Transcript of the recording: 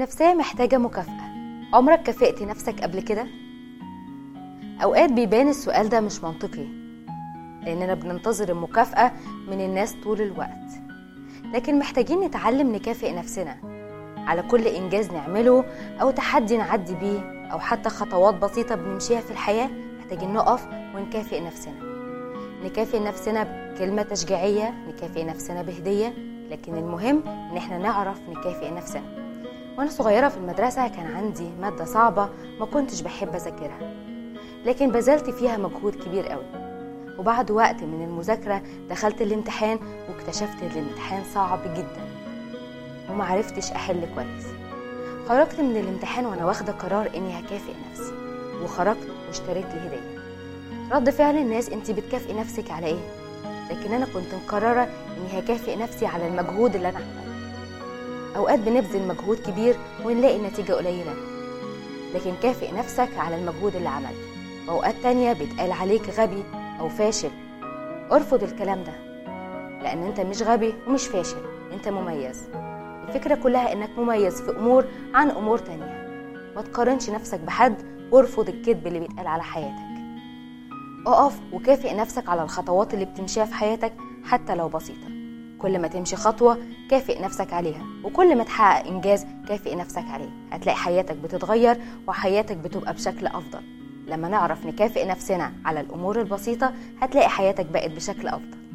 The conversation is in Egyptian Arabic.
النفسية محتاجة مكافأة عمرك كافئت نفسك قبل كده؟ أوقات بيبان السؤال ده مش منطقي لأننا بننتظر المكافأة من الناس طول الوقت لكن محتاجين نتعلم نكافئ نفسنا على كل إنجاز نعمله أو تحدي نعدي بيه أو حتى خطوات بسيطة بنمشيها في الحياة محتاجين نقف ونكافئ نفسنا نكافئ نفسنا بكلمة تشجيعية نكافئ نفسنا بهدية لكن المهم إن احنا نعرف نكافئ نفسنا وأنا صغيرة في المدرسة كان عندي مادة صعبة ما كنتش بحب أذاكرها لكن بذلت فيها مجهود كبير قوي وبعد وقت من المذاكرة دخلت الامتحان واكتشفت ان الامتحان صعب جدا ومعرفتش أحل كويس خرجت من الامتحان وأنا واخدة قرار إني هكافئ نفسي وخرجت واشتريت لي هدية رد فعل الناس انت بتكافئي نفسك على ايه لكن انا كنت مقررة اني هكافئ نفسي على المجهود اللي انا عملته اوقات بنبذل مجهود كبير ونلاقي النتيجة قليلة لكن كافئ نفسك على المجهود اللي عملته واوقات تانية بيتقال عليك غبي او فاشل ارفض الكلام ده لان انت مش غبي ومش فاشل انت مميز الفكرة كلها انك مميز في امور عن امور تانية ما تقارنش نفسك بحد وارفض الكذب اللي بيتقال على حياتك اقف وكافئ نفسك على الخطوات اللي بتمشيها في حياتك حتى لو بسيطة كل ما تمشي خطوة كافئ نفسك عليها وكل ما تحقق إنجاز كافئ نفسك عليه هتلاقي حياتك بتتغير وحياتك بتبقى بشكل أفضل لما نعرف نكافئ نفسنا على الأمور البسيطة هتلاقي حياتك بقت بشكل أفضل